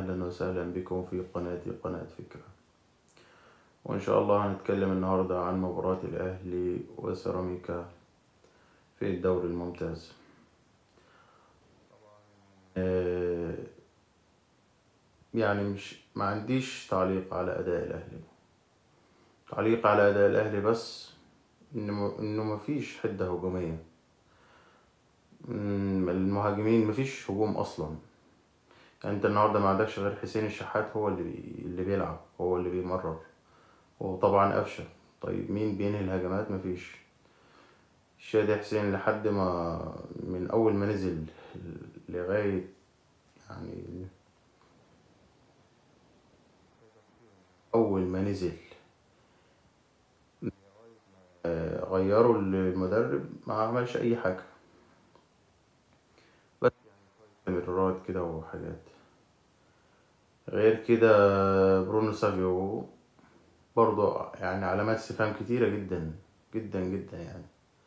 أهلا وسهلا بكم في قناتي قناة فكرة وإن شاء الله هنتكلم النهاردة عن مباراة الأهلي وسيراميكا في الدوري الممتاز آه، يعني مش ما عنديش تعليق على أداء الأهلي تعليق على أداء الأهلي بس إنه إنه مفيش حدة هجومية مم، المهاجمين مفيش هجوم أصلا يعني أنت النهاردة ما عندكش غير حسين الشحات هو اللي بي... اللي بيلعب هو اللي بيمرر وطبعا قفشة طيب مين بينهي الهجمات مفيش شادي حسين لحد ما من أول ما نزل لغاية يعني أول ما نزل آه، غيروا المدرب ما عملش أي حاجة بس تمريرات كده وحاجات غير كده برونو سافيو برضه يعني علامات استفهام كتيرة جدا جدا جدا يعني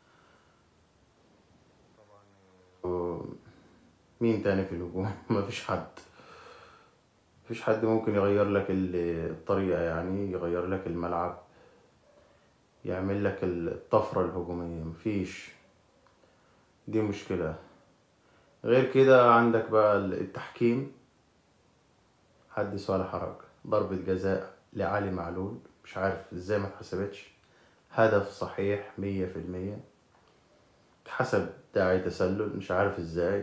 مين تاني في الهجوم مفيش حد مفيش حد ممكن يغير لك ال- الطريقة يعني يغير لك الملعب يعمل لك الطفرة الهجومية مفيش دي مشكلة غير كده عندك بقى التحكيم حدث ولا حرج ضربة جزاء لعلي معلول مش عارف ازاي ما اتحسبتش هدف صحيح مية في المية اتحسب داعي تسلل مش عارف ازاي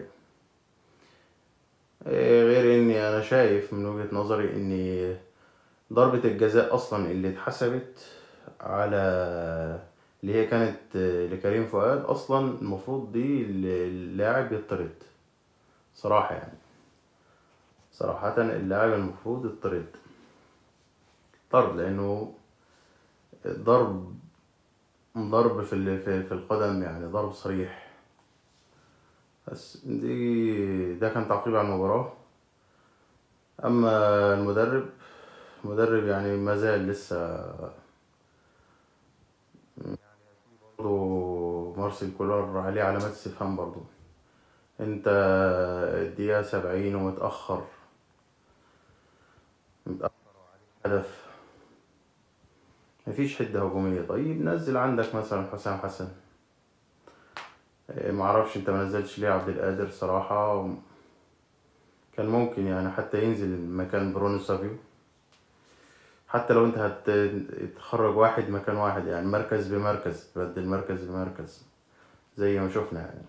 إيه غير اني انا شايف من وجهة نظري ان ضربة الجزاء اصلا اللي اتحسبت على اللي هي كانت لكريم فؤاد اصلا المفروض دي اللاعب يطرد صراحة يعني صراحة اللاعب المفروض يطرد طرد لانه ضرب ضرب في ال- في في القدم يعني ضرب صريح بس دي ده كان تعقيب على المباراة أما المدرب المدرب يعني ما زال لسه برضه مارسيل كولر عليه علامات استفهام برضه انت الدقيقة سبعين ومتأخر متأخر هدف مفيش حدة هجومية طيب نزل عندك مثلا حسام حسن إيه، معرفش انت منزلتش ليه عبد القادر صراحة كان ممكن يعني حتى ينزل مكان برونو سافيو حتى لو انت هتخرج واحد مكان واحد يعني مركز بمركز تبدل مركز بمركز زي ما شفنا يعني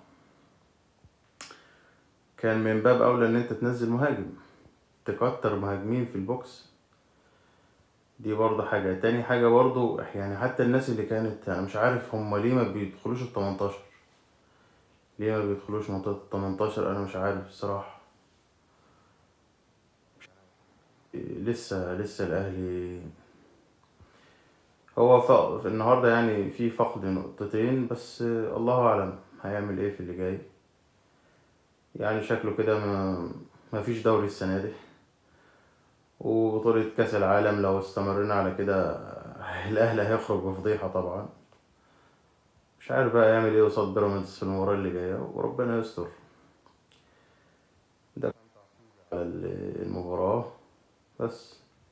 كان من باب اولى ان انت تنزل مهاجم تكتر مهاجمين في البوكس دي برضه حاجة تاني حاجة برضه يعني حتى الناس اللي كانت أنا مش عارف هما ليه ما بيدخلوش التمنتاشر ليه ما بيدخلوش منطقة التمنتاشر أنا مش عارف الصراحة لسه لسه الأهلي هو ف... في النهاردة يعني في فقد نقطتين بس الله أعلم هيعمل إيه في اللي جاي يعني شكله كده ما مفيش دوري السنة دي وبطولة كأس العالم لو استمرنا على كده الأهلي هيخرج بفضيحة طبعا مش عارف بقى يعمل ايه قصاد بيراميدز في المباراة اللي جاية وربنا يستر ده كان على ال- المباراة بس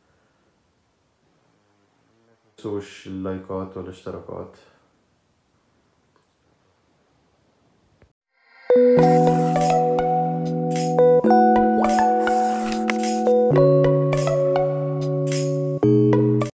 متنسوش اللايكات والاشتراكات